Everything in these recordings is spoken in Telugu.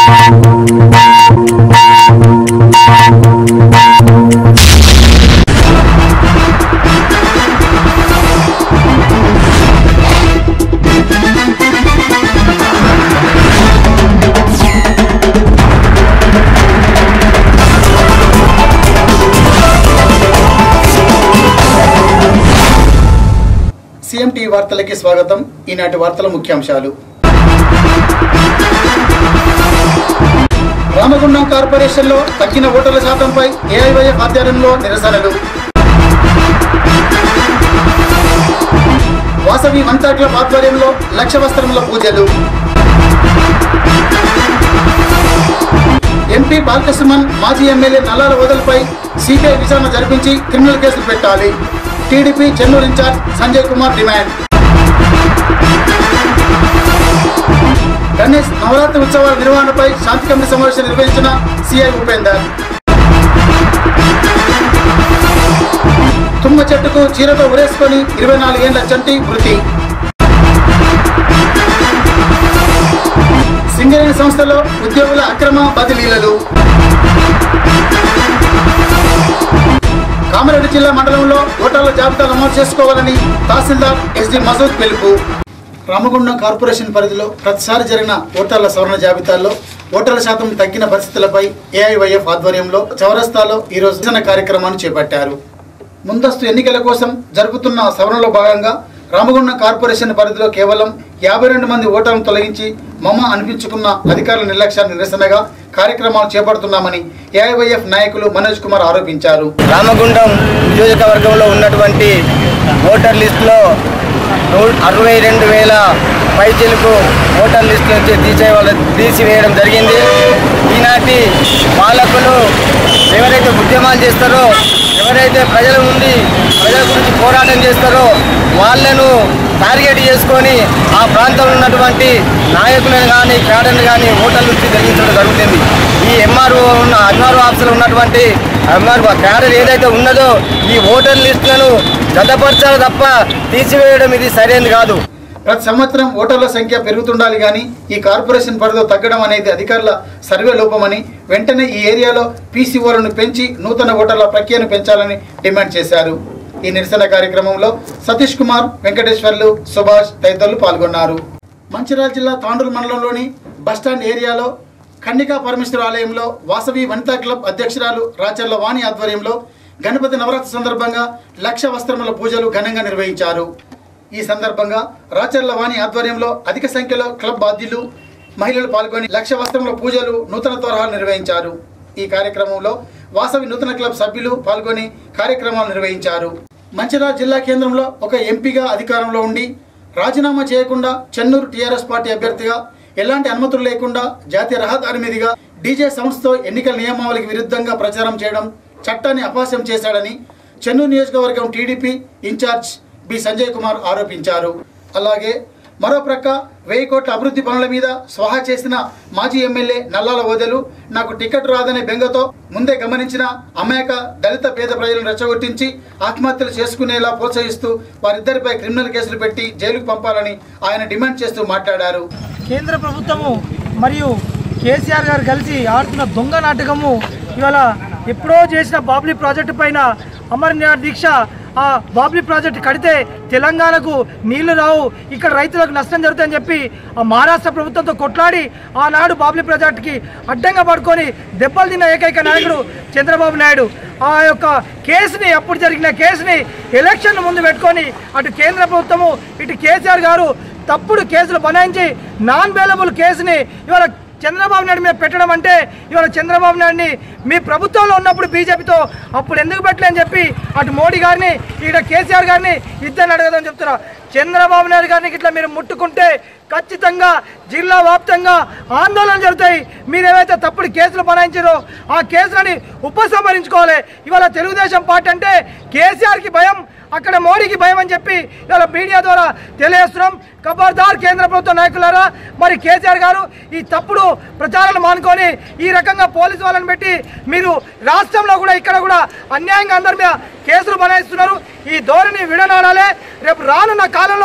సీఎం టీవీ వార్తలకి స్వాగతం ఈనాటి వార్తల ముఖ్యాంశాలు రామగుండం కార్పొరేషన్లో తగ్గిన ఓటర్ల శాతంపై ఏఐవైఎఫ్ ఆధ్వర్యంలో నిరసనలు వాసవి మంతాట్ల ఆధ్వర్యంలో లక్ష వస్త్రముల పూజలు ఎంపీ బాలకృష్ణన్ మాజీ ఎమ్మెల్యే నల్లాల వదలపై సిబిఐ విచారణ జరిపించి క్రిమినల్ కేసులు పెట్టాలి TDP Chennur incharge Sanjay Kumar demand Ganesh Navratri ఉత్సవాల నిర్వహణపై శాంతి కమిటీ సమావేశం నిర్వహించిన సిఐ ఉపేందర్ తుమ్మ చెట్టుకు చీరతో ఉరేసుకొని ఇరవై నాలుగేళ్ల చంటి మృతి సింగరేణి సంస్థలో ఉద్యోగుల అక్రమ బదిలీలు కామారెడ్డి జిల్లా మండలంలో ఓటర్ల జాబితా నమోదు చేసుకోవాలని తహసీల్దార్ ఎస్డి మసూద్ పిలుపు రామగుండం కార్పొరేషన్ పరిధిలో ప్రతిసారి జరిగిన ఓటర్ల సవరణ జాబితాల్లో ఓటర్ల శాతం తగ్గిన పరిస్థితులపై ఏఐవైఎఫ్ ఆధ్వర్యంలో చౌరస్తాలో ఈ రోజు నిరసన కార్యక్రమాన్ని చేపట్టారు ముందస్తు ఎన్నికల కోసం జరుపుతున్న సవరణలో భాగంగా రామగుండం కార్పొరేషన్ పరిధిలో కేవలం యాభై రెండు మంది ఓటర్లను తొలగించి మమ అనిపించుకున్న అధికారుల నిర్లక్ష్యాన్ని నిరసనగా కార్యక్రమాలు చేపడుతున్నామని ఏఐవైఎఫ్ నాయకులు మనోజ్ కుమార్ ఆరోపించారు రామగుండం నియోజకవర్గంలో ఉన్నటువంటి ఓటర్ లిస్టులో నూ- అరవై రెండు వేల పైచీలకు ఓటర్ లిస్టు నుంచి తీసేవాళ్ళ తీసివేయడం జరిగింది ఈనాటి పాలకులు ఎవరైతే ఉద్యమాలు చేస్తారో ఎవరైతే ప్రజల నుండి ప్రజల గురించి పోరాటం చేస్తారో వాళ్ళను టార్గెట్ చేసుకొని ఆ ప్రాంతంలో ఉన్నటువంటి నాయకులను కానీ క్యాడర్ని కానీ ఓటర్ల నుంచి తొలగించడం జరుగుతుంది ఈ ఎంఆర్ఓ ఉన్న ఎంఆర్ఓ ఆఫీసులో ఉన్నటువంటి ఎంఆర్ఓ క్యాడర్ ఏదైతే ఉన్నదో ఈ ఓటర్ లిస్టులను జతపరచాలి తప్ప తీసివేయడం ఇది సరైనది కాదు ప్రతి సంవత్సరం ఓటర్ల సంఖ్య పెరుగుతుండాలి కానీ ఈ కార్పొరేషన్ పరిధిలో తగ్గడం అనేది అధికారుల సర్వే లోపమని వెంటనే ఈ ఏరియాలో పీసీఓలను పెంచి నూతన ఓటర్ల ప్రక్రియను పెంచాలని డిమాండ్ చేశారు ఈ నిరసన కార్యక్రమంలో సతీష్ కుమార్ వెంకటేశ్వర్లు సుభాష్ తదితరులు పాల్గొన్నారు మంచిర్యాల జిల్లా తాండూరు మండలంలోని బస్టాండ్ ఏరియాలో ఖండికా పరమేశ్వర ఆలయంలో వాసవి వనితా క్లబ్ అధ్యక్షురాలు రాచర్ల వాణి ఆధ్వర్యంలో గణపతి నవరాత్రి సందర్భంగా లక్ష వస్త్రముల పూజలు ఘనంగా నిర్వహించారు ఈ సందర్భంగా రాచర్ల వాణి ఆధ్వర్యంలో అధిక సంఖ్యలో క్లబ్ బాధ్యులు మహిళలు పాల్గొని లక్ష వస్త్రముల పూజలు నూతన తరహాలు నిర్వహించారు ఈ కార్యక్రమంలో వాసవి నూతన క్లబ్ సభ్యులు పాల్గొని కార్యక్రమాలు నిర్వహించారు మంచిర్యాల జిల్లా కేంద్రంలో ఒక ఎంపీగా అధికారంలో ఉండి రాజీనామా చేయకుండా చెన్నూరు టీఆర్ఎస్ పార్టీ అభ్యర్థిగా ఎలాంటి అనుమతులు లేకుండా జాతీయ రహదారి మీదుగా డీజే సంస్థతో ఎన్నికల నియమావళికి విరుద్ధంగా ప్రచారం చేయడం చట్టాన్ని అపహాస్యం చేశాడని చెన్నూరు నియోజకవర్గం TDP incharge B Sanjay Kumar ఆరోపించారు అలాగే మరో ప్రక్క వెయ్యి కోట్ల అభివృద్ధి పనుల మీద స్వాహా చేసిన మాజీ ఎమ్మెల్యే నల్లాల ఓదెలు నాకు టికెట్ రాదనే బెంగతో ముందే గమనించిన అమాయక దళిత పేద ప్రజలను రెచ్చగొట్టించి ఆత్మహత్యలు చేసుకునేలా ప్రోత్సహిస్తూ వారిద్దరిపై క్రిమినల్ కేసులు పెట్టి జైలుకు పంపాలని ఆయన డిమాండ్ చేస్తూ మాట్లాడారు కేంద్ర ప్రభుత్వము మరియు కేసీఆర్ గారు కలిసి ఆడుతున్న దొంగ నాటకము ఇవాళ ఎప్పుడో చేసిన బాబ్లీ ప్రాజెక్టు పైన అమర్నాథ్ దీక్ష ఆ బాబ్లీ ప్రాజెక్టు కడితే తెలంగాణకు నీళ్లు రావు ఇక్కడ రైతులకు నష్టం జరుగుతుందని చెప్పి ఆ మహారాష్ట్ర ప్రభుత్వంతో కొట్లాడి ఆనాడు బాబ్లీ ప్రాజెక్టుకి అడ్డంగా పడుకొని దెబ్బలు తిన్న ఏకైక నాయకుడు చంద్రబాబు నాయుడు ఆ యొక్క కేసుని అప్పుడు జరిగిన కేసుని ఎలక్షన్ ముందు పెట్టుకొని అటు కేంద్ర ప్రభుత్వము ఇటు కేసీఆర్ గారు తప్పుడు కేసులు బనాయించి నాన్ బెయిలబుల్ కేసుని ఇవాళ చంద్రబాబు నాయుడు మీద పెట్టడం అంటే ఇవాళ చంద్రబాబు నాయుడిని మీ ప్రభుత్వంలో ఉన్నప్పుడు బీజేపీతో అప్పుడు ఎందుకు పెట్టలేని చెప్పి అటు మోడీ గారిని ఇక్కడ కేసీఆర్ గారిని ఇద్దరిని అడగదని చెప్తున్నా చంద్రబాబు నాయుడు గారిని ఇట్లా మీరు ముట్టుకుంటే ఖచ్చితంగా జిల్లా వ్యాప్తంగా ఆందోళన జరుగుతాయి మీరు ఏవైతే తప్పుడు కేసులు బనాయించారో ఆ కేసులని ఉపసంహరించుకోవాలి ఇవాళ తెలుగుదేశం పార్టీ అంటే కేసీఆర్కి భయం అక్కడ మోడీకి భయం అని చెప్పి ఇవాళ మీడియా ద్వారా తెలియజేస్తున్నాం ఖబర్దార్ కేంద్ర ప్రభుత్వ నాయకులారా మరి కేసీఆర్ గారు ఈ తప్పుడు ప్రచారాలు మానుకొని ఈ రకంగా పోలీసు వాళ్ళని పెట్టి మీరు రాష్ట్రంలో కూడా ఇక్కడ కూడా అన్యాయంగా అందరి మీద కేసులు బనాయిస్తున్నారు ఈ ధోరణి విడనాడాలి రేపు రానున్న కాలంలో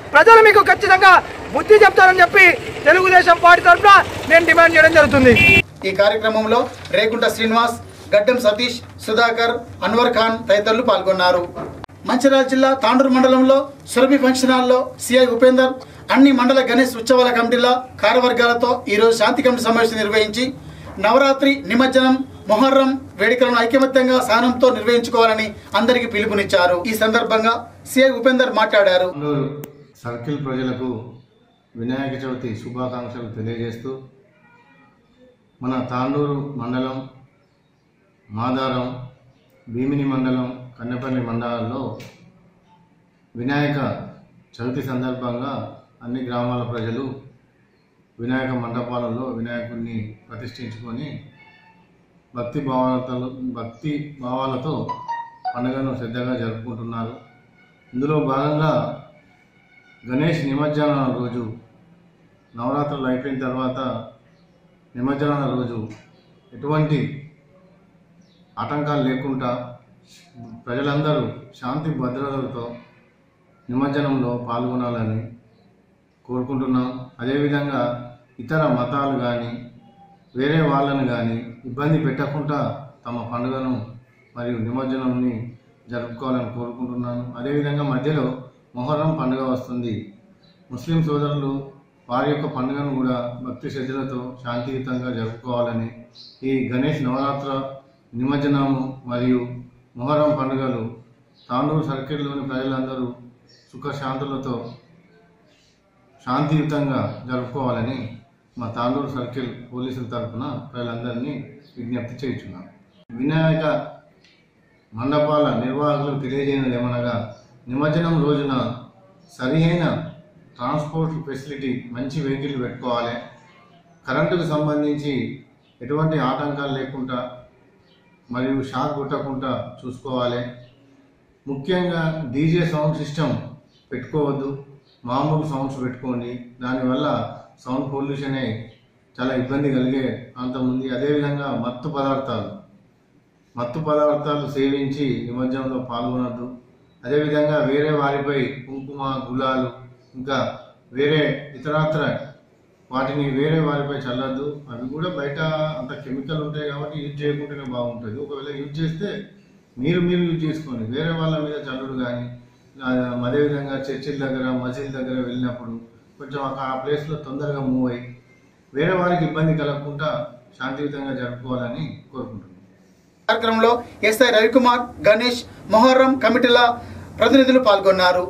ప్రజలు మీకు ఖచ్చితంగా బుద్ధి చెప్తారని చెప్పి తెలుగుదేశం పార్టీ తరఫున నేను డిమాండ్ చేయడం జరుగుతుంది ఈ కార్యక్రమంలో రేగుంట శ్రీనివాస్ గడ్డం సతీష్ సుధాకర్ అన్వర్ ఖాన్ తదితరులు పాల్గొన్నారు మంచిర్యాల జిల్లా తాండూరు మండలంలో సురభి ఫంక్షన్ హాల్లో సిఐ ఉపేందర్ అన్ని మండల గణేష్ ఉత్సవాల కమిటీల కార్యవర్గాలతో ఈరోజు శాంతి కమిటీ సమావేశం నిర్వహించి నవరాత్రి నిమజ్జనం మొహర్రం వేడుకలను ఐకమత్యంగా సహనంతో నిర్వహించుకోవాలని అందరికీ పిలుపునిచ్చారు ఈ సందర్భంగా సిఐ ఉపేందర్ మాట్లాడారు తాండూరు సర్కిల్ ప్రజలకు వినాయక చవితి శుభాకాంక్షలు తెలియజేస్తూ మన తాండూరు మండలం మాదారం భీమిని మండలం కన్నెపల్లి మండలాల్లో వినాయక చవితి సందర్భంగా అన్ని గ్రామాల ప్రజలు వినాయక మండపాలలో వినాయకుడిని ప్రతిష్ఠించుకొని భక్తి భావాలతో భక్తి భావాలతో పండుగను శ్రద్ధగా జరుపుకుంటున్నారు ఇందులో భాగంగా గణేష్ నిమజ్జన రోజు నవరాత్రులు అయిపోయిన తర్వాత నిమజ్జన రోజు ఎటువంటి ఆటంకాలు లేకుండా ప్రజలందరూ శాంతి భద్రతలతో నిమజ్జనంలో పాల్గొనాలని కోరుకుంటున్నాం అదేవిధంగా ఇతర మతాలు కానీ వేరే వాళ్ళని కానీ ఇబ్బంది పెట్టకుండా తమ పండుగను మరియు నిమజ్జనంని జరుపుకోవాలని కోరుకుంటున్నాను అదేవిధంగా మధ్యలో మొహర్రం పండుగ వస్తుంది ముస్లిం సోదరులు వారి యొక్క పండుగను కూడా భక్తి శ్రద్ధలతో శాంతియుతంగా జరుపుకోవాలని ఈ గణేష్ నవరాత్ర నిమజ్జనము మరియు మొహరం పండుగలు తాండూరు సర్కిల్లోని ప్రజలందరూ సుఖశాంతులతో శాంతియుతంగా జరుపుకోవాలని మా తాండూరు సర్కిల్ పోలీసుల తరఫున ప్రజలందరినీ విజ్ఞప్తి చేయించున్నాం వినాయక మండపాల నిర్వాహకులు తెలియజేయనది ఏమనగా నిమజ్జనం రోజున సరియైన ట్రాన్స్పోర్ట్ ఫెసిలిటీ మంచి వెహికల్ పెట్టుకోవాలి కరెంటుకు సంబంధించి ఎటువంటి ఆటంకాలు లేకుండా మరియు షాక్ కొట్టకుండా చూసుకోవాలి ముఖ్యంగా డీజే సౌండ్ సిస్టమ్ పెట్టుకోవద్దు మామూలు సౌండ్స్ పెట్టుకోండి దానివల్ల సౌండ్ పొల్యూషన్ అయి చాలా ఇబ్బంది కలిగే ప్రాంతం ఉంది అదేవిధంగా మత్తు పదార్థాలు మత్తు పదార్థాలు సేవించి నిమజ్జనంలో పాల్గొనద్దు అదేవిధంగా వేరే వారిపై కుంకుమ గులాలు ఇంకా వేరే ఇతరాత్ర వాటిని వేరే వారిపై చల్లద్దు అవి కూడా బయట అంత కెమికల్ ఉంటాయి కాబట్టి యూజ్ చేయకుంటేనే బాగుంటుంది ఒకవేళ యూజ్ చేస్తే మీరు మీరు యూజ్ చేసుకోండి వేరే వాళ్ళ మీద చల్లుడు కానీ అదేవిధంగా చర్చిల దగ్గర మసీద్ దగ్గర వెళ్ళినప్పుడు కొంచెం ఒక ఆ ప్లేస్లో తొందరగా మూవ్ అయ్యి వేరే వారికి ఇబ్బంది కలగకుండా శాంతియుతంగా జరుపుకోవాలని కోరుకుంటున్నాను కార్యక్రమంలో ఎస్ఐ రవికుమార్ గణేష్ మొహర్రం కమిటీల ప్రతినిధులు పాల్గొన్నారు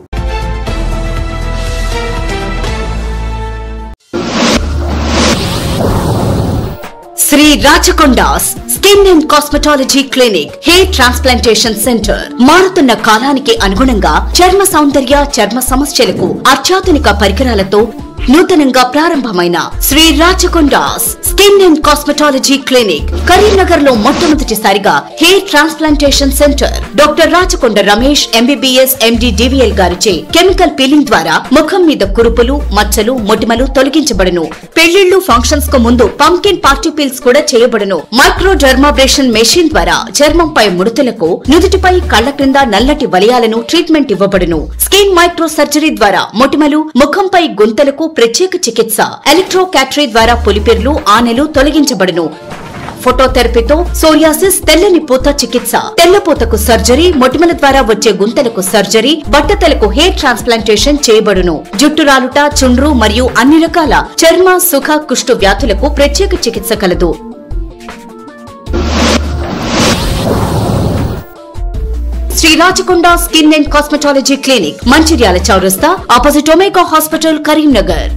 Sri Rachakonda's skin and cosmetology clinic hair transplantation centre మారుతున్న కాలానికి అనుగుణంగా చర్మ సౌందర్య చర్మ సమస్యలకు అత్యాధునిక పరికరాలతో నూతనంగా ప్రారంభమైన Shri Rachakonda's skin and cosmetology clinic Karimnagar లో మొట్టమొదటిసారిగా hair transplantation centre doctor Rachakonda Ramesh MBBS MD DVL గారిచే కెమికల్ పీలింగ్ ద్వారా ముఖం మీద కురుపులు మచ్చలు మొటిమలు తొలగించబడును పెళ్లిళ్లు ఫంక్షన్స్ కు ముందు పంకిన్ పార్టీ పీల్స్ కూడా చేయబడును మైక్రో డర్మాబ్రేషన్ మెషిన్ ద్వారా చర్మంపై ముడతలకు నుదుటిపై కళ్ల క్రింద నల్లటి వలయాలను ట్రీట్మెంట్ ఇవ్వబడును స్కిన్ మైక్రో సర్జరీ ద్వారా మొటిమలు ముఖంపై గుంతలకు ప్రత్యేక చికిత్స ఎలక్ట్రో క్యాటరీ ద్వారా పులిపిర్లు ఆనెలు తొలగించబడును ఫోటోథెరపీతో సోరియాసిస్ తెల్లని పూత చికిత్స తెల్లపూతకు సర్జరీ మొటిమల ద్వారా వచ్చే గుంతలకు సర్జరీ బట్టతలకు హెయిర్ ట్రాన్స్ప్లాంటేషన్ చేయబడును జుట్టు రాలుట చుండ్రు మరియు అన్ని రకాల చర్మ సుఖ కుష్టు వ్యాధులకు ప్రత్యేక చికిత్స కలదు Shri Rachakonda skin and cosmetology clinic Mancherial చౌరస్తా opposite Omega hospital Karimnagar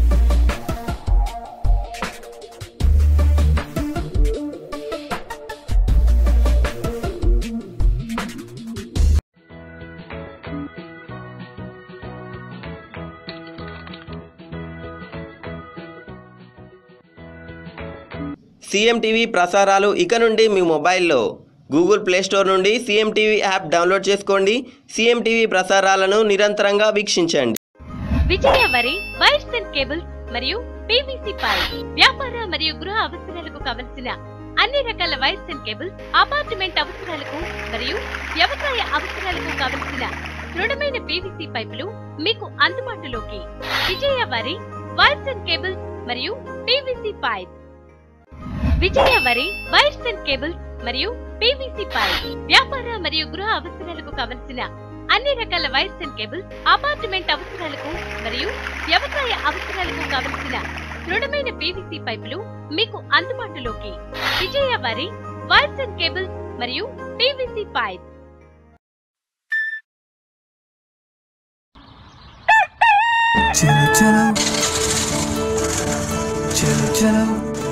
CM TV ప్రసారాలు ఇక నుండి మీ మొబైల్లో గూగుల్ ప్లే స్టోర్ నుండి సీఎం టీవీ యాప్ డౌన్లోడ్ చేసుకోండి సీఎం టీవీ ప్రసారాలను నిరంతరంగా వీక్షించండి విజయ వరి వైర్స్ అండ్ కేబుల్స్ మరియు పీవీసీ పైప్ వ్యాపార మరియు గృహ అవసరాలకు కావలసిన అన్ని రకాల వైర్స్ అండ్ కేబుల్స్ అపార్ట్మెంట్ అవసరాలకు మరియు వ్యవసాయ అవసరాలకు కావలసిన దృఢమైన పీవీసీ పైపులు మీకు అందుబాటులోకి విజయ వారి వైర్స్ అండ్ కేబుల్స్ మరియు పీవీసీ పైప్ విజయ వరి వైర్స్ అండ్ కేబుల్స్ మరియు పీవీసీ పైప్ వ్యాపార మరియు గృహ అవసరాలకు కావలసిన అన్ని రకాల వైర్స్ అండ్ కేబుల్స్ అపార్ట్మెంట్ అవసరాలకు మరియు వ్యవసాయ అవసరాలకు కావలసిన దృఢమైన పీవీసీ పైపులు మీకు అందుబాటులోకి విజయ వారి వైర్స్ అండ్ కేబుల్స్ మరియు పీవీసీ పైప్ చలో చలో చలో చలో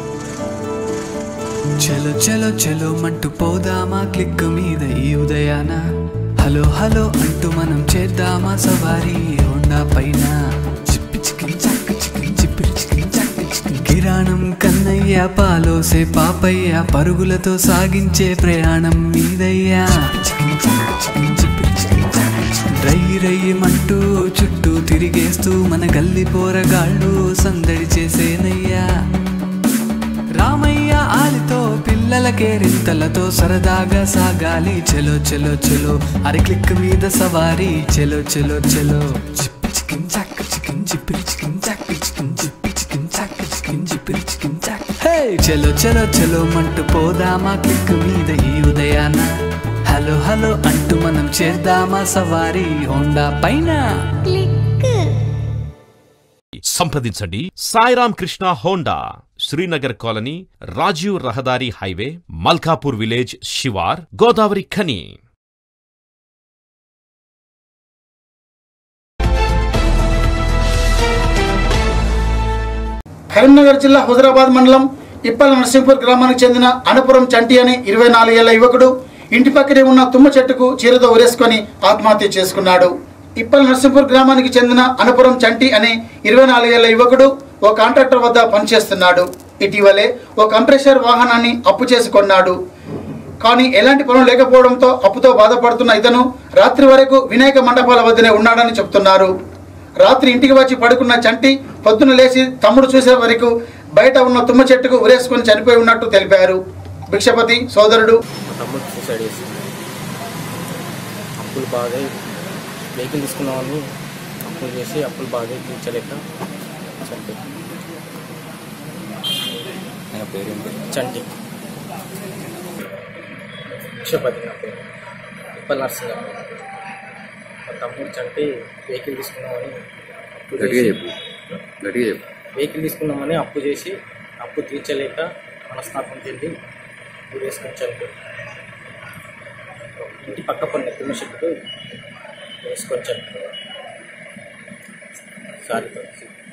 చలో చలో చలో మంటూ పోదామా క్లిక్ మీద ఈ ఉదయాన హలో హలో అంటూ మనం చేద్దామా సవారీ హోండా పైన చిప్పి చికిన్ చక్క చికిన్ చిప్పిరి చికిన్ చక్క చికిన్ కిరాణం కన్నయ్య పాలోసే పాపయ్య పరుగులతో సాగించే ప్రయాణం మీదయ్యా చికిన్ చక్క చికిన్ చిప్పిరి చికిన్ చక్క చికిన్ రై రయ్యమంటూ చుట్టూ తిరిగేస్తూ మన గల్లి పోరగాళ్ళు సందడి చేసేనయ్యా రామయ్య ఆలితో పిల్లలకే రింతలతో సరదాగా సాగాలి చెలో చెలో చెలో అరి క్లిక్ మీద సవారీ చెలో చెలో చెలో చిప్పి చికిన్ చాక్ చికిన్ చిప్పిరి చికిన్ చాక్ చికిన్ చిప్పి చికిన్ చాక్ చికిన్ చిప్పిరి చికిన్ చాక్ హే చెలో చెలో చెలో మంటూ పోదామా క్లిక్ మీద ఈ ఉదయాన హలో హలో అంటూ మనం చేద్దామా సవారీ హోండా పైన సంప్రదించండి సాయిరామ్ కృష్ణ హోండా శ్రీనగర్ కాలనీ రాజీవ్ రహదారి హైవే మల్కాపూర్ విలేజ్ శివార్ గోదావరి ఖని కరీంనగర్ జిల్లా హుజరాబాద్ మండలం ఇప్పల నరసింహపూర్ గ్రామానికి చెందిన అనపురం చంటి అనే ఇరవై నాలుగేళ్ల యువకుడు ఇంటి పక్కనే ఉన్న తుమ్మ చెట్టుకు చీరతో ఉరేసుకొని ఆత్మహత్య చేసుకున్నాడు ఇప్పల నరసింహపూర్ గ్రామానికి చెందిన అనపురం చంటి అనే ఇరవై నాలుగేళ్ల యువకుడు ఓ కాంట్రాక్టర్ వద్ద పనిచేస్తున్నాడు ఇటీవలే ఓ కంప్రెషర్ వాహనాన్ని అప్పు చేసి కొన్నాడు కానీ ఎలాంటి పనులు లేకపోవడంతో అప్పుతో బాధపడుతున్న ఇతను రాత్రి వరకు వినాయక మండపాల వద్దనే ఉన్నాడని చెప్తున్నారు రాత్రి ఇంటికి వచ్చి పడుకున్న చంటి పొద్దున లేచి తమ్ముడు చూసే వరకు బయట ఉన్న తుమ్మ చెట్టుకు ఉరేసుకొని చనిపోయి ఉన్నట్టు తెలిపారు భిక్షపతి సోదరుడు మా తమ్ముడు సూసైడ్ చేసింది అప్పులు బాగా వెహికల్ తీసుకున్నామని అప్పులు చేసి అప్పులు బాగా తీర్చలేక చనిపోయింది ఆయన పేరు చంటి విషపతి నా పేరు ఉప్పల్ నర్సింగ్ మా తమ్ముడు చంటి వెహికల్ తీసుకున్నామని అప్పు చేసి వెహికల్ తీసుకున్నామని అప్పు చేసి అప్పు తీర్చలేక మనస్తాపం చెంది వేసుకొని చనిపోయింది ఇంటి పక్క పడిన తుమ్మ చెట్టుకు వేసుకొని చనిపోయాడు సారితో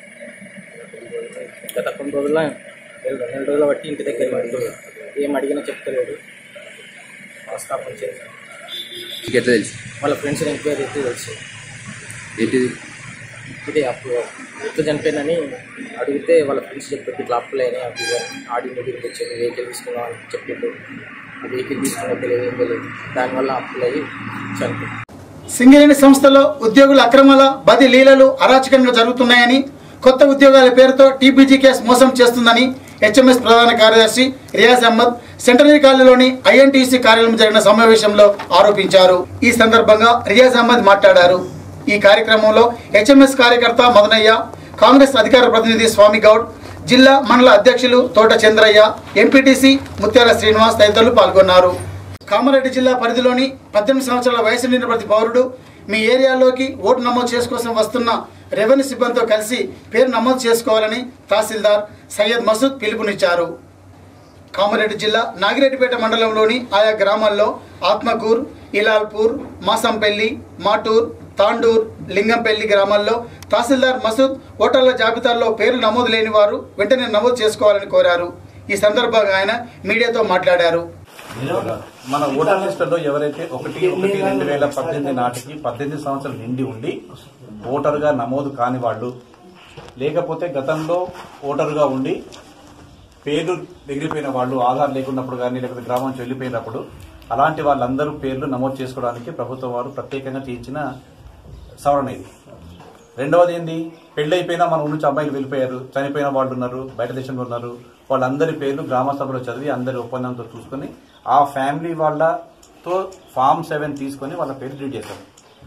గత కొన్ని రోజుల నెల నెల రోజుల బట్టి ఇంటి దగ్గర ఉంటూ ఏం అడిగినా చెప్తలేడు మనస్తాపం చేసి ఎట్లా తెలుసు వాళ్ళ ఫ్రెండ్స్ ఎంక్వైరీ అయితే తెలుసు ఏంటిది ఇదే అప్పు ఎట్లా చనిపోయిందని అడిగితే వాళ్ళ ఫ్రెండ్స్ చెప్పారు ఇట్లా అప్పులైనా అవి ఇవి అని ఆడి మీటింగ్ వచ్చేది వెహికల్ తీసుకున్నాం అని చెప్పిండు ఆ వెహికల్ తీసుకున్నా తెలియదు ఏం తెలియదు దానివల్ల అప్పులయ్యి చనిపోయింది సింగరేణి సంస్థలో ఉద్యోగుల అక్రమాల బది లీలలు అరాచకంగా జరుగుతున్నాయని కొత్త ఉద్యోగాల పేరుతో టీపీజీ కేసు మోసం చేస్తుందని హెచ్ఎంఎస్ ప్రధాన కార్యదర్శి రియాజ్ అహ్మద్ సెంటనరీ కాలనీలోని ఐఎన్టీసీ కార్యాలయం జరిగిన సమావేశంలో ఆరోపించారు ఈ సందర్భంగా రియాజ్ అహ్మద్ మాట్లాడారు ఈ కార్యక్రమంలో హెచ్ఎంఎస్ కార్యకర్త మదనయ్య కాంగ్రెస్ అధికార ప్రతినిధి స్వామి గౌడ్ జిల్లా మండల అధ్యక్షులు తోట చంద్రయ్య ఎంపీటీసీ ముత్యాల శ్రీనివాస్ తదితరులు పాల్గొన్నారు కామారెడ్డి జిల్లా పరిధిలోని పద్దెనిమిది సంవత్సరాల వయసు నిండిన ప్రతి పౌరుడు మీ ఏరియాలోకి ఓటు నమోదు చేసుకోసం వస్తున్న రెవెన్యూ సిబ్బందితో కలిసి పేరు నమోదు చేసుకోవాలని తహసీల్దార్ సయ్యద్ మసూద్ పిలుపునిచ్చారు కామారెడ్డి జిల్లా నాగిరెడ్డిపేట మండలంలోని ఆయా గ్రామాల్లో ఆత్మకూర్ ఇలాల్పూర్ మాసంపల్లి మాటూర్ తాండూర్ లింగంపల్లి గ్రామాల్లో తహసీల్దార్ మసూద్ ఓటర్ల జాబితాల్లో పేర్లు నమోదు లేని వారు వెంటనే నమోదు చేసుకోవాలని కోరారు ఈ సందర్భంగా ఆయన మీడియాతో మాట్లాడారు మన ఓటర్ లిస్టులో ఎవరైతే ఒకటి ఒకటి రెండు వేల పద్దెనిమిది నాటికి పద్దెనిమిది సంవత్సరాలు నిండి ఉండి ఓటరుగా నమోదు కాని వాళ్ళు లేకపోతే గతంలో ఓటరుగా ఉండి పేర్లు ఎగిరిపోయిన వాళ్ళు ఆధార్ లేకున్నప్పుడు కానీ లేకపోతే గ్రామం నుంచి వెళ్ళిపోయినప్పుడు అలాంటి వాళ్ళందరూ పేర్లు నమోదు చేసుకోవడానికి ప్రభుత్వం వారు ప్రత్యేకంగా తీయించిన సవరణ ఇది రెండవది ఏంది పెళ్ళైపోయినా మన ఊరు నుంచి అమ్మాయిలు వెళ్ళిపోయారు చనిపోయిన వాళ్ళు ఉన్నారు బయట దేశంలో ఉన్నారు వాళ్ళందరి పేర్లు గ్రామ సభలో చదివి అందరి ఒప్పందంతో చూసుకొని ఆ ఫ్యామిలీ వాళ్ళతో ఫామ్ సెవెన్ తీసుకొని వాళ్ళ పేర్లు రీడ్ చేశారు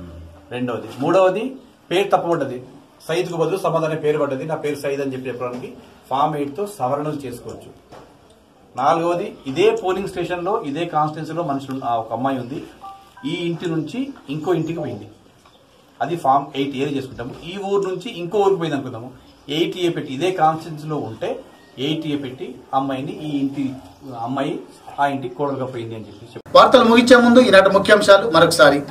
రెండవది మూడవది పేరు తప్పబడ్డది సైదుకు బదులు సమద్ అనే పేరు పడ్డది నా పేరు సైద్ అని చెప్పి చెప్పడానికి ఫామ్ ఎయిట్ తో సవరణలు చేసుకోవచ్చు నాలుగవది ఇదే పోలింగ్ స్టేషన్ లో ఇదే కాన్స్టిట్యున్సీలో మనుషులు ఆ ఒక అమ్మాయి ఉంది ఈ ఇంటి నుంచి ఇంకో ఇంటికి పోయింది అది ఫామ్ ఎయిట్ ఏ చేసుకుంటాము ఈ ఊరు నుంచి ఇంకో ఊరికి పోయింది అనుకుందాము ఎయిట్ ఏ పెట్టి ఇదే కాన్స్టిట్యున్సీలో ఉంటే ఎయిట్ ఏ పెట్టి అమ్మాయిని ఈ ఇంటి అమ్మాయి ఆ ఇంటికి కోడలుగా పోయింది అని చెప్పి చెప్పారు. వార్తలు ముగించే ముందు ఈనాటి ముఖ్యాంశాలు మరొకసారి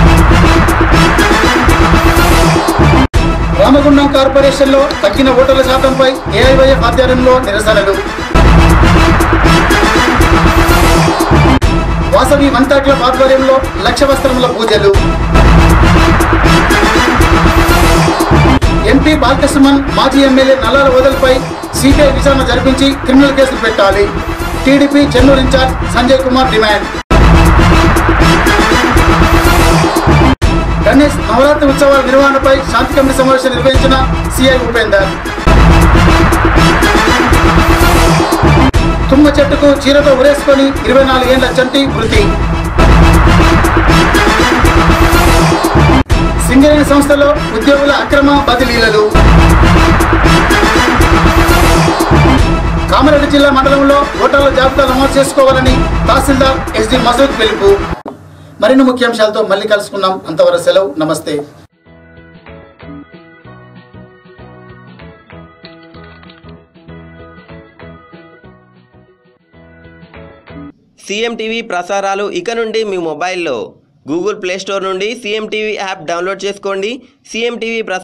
రామగుండం కార్పొరేషన్ లో తగ్గిన ఓటర్ల శాతంపై ఏఐవైఎఫ్ ఆధ్వర్యంలో నిరసనలు వాసవి వంట క్లబ్ ఆధ్వర్యంలో లక్ష వస్త్రముల పూజలు ఎంపీ బాలకృష్ణమన్ మాజీ ఎమ్మెల్యే నల్లాల ఓదలపై సిబిఐ విచారణ జరిపించి క్రిమినల్ కేసులు పెట్టాలి TDP Chennur incharge Sanjay Kumar demand Ganesh Navratri ఉత్సవాల నిర్వహణపై శాంతి కమిటీ సమావేశం నిర్వహించిన సిఐ ఉపేందర్ తుమ్మ చెట్టుకు చీరతో ఉరేసుకొని ఇరవై నాలుగేళ్ల చంటి మృతి సింగరేణి సంస్థలో ఉద్యోగుల అక్రమ బదిలీలు కామారెడ్డి జిల్లా మండలంలో ఓటర్ల జాబితా నమోదు చేసుకోవాలని తహసీల్దార్ ఎస్డి మసూద్ పిలుపు మరిన్ని ముఖ్యాంశాలతో మళ్ళీ కలుసుకుందాం అంతవరకు సెలవు నమస్తే సీఎం టీవీ ప్రసారాలు ఇక నుండి మీ మొబైల్లో గూగుల్ ప్లే స్టోర్ నుండి సీఎం టీవీ యాప్ డౌన్లోడ్ చేసుకోండి సీఎం టీవీ ప్రసా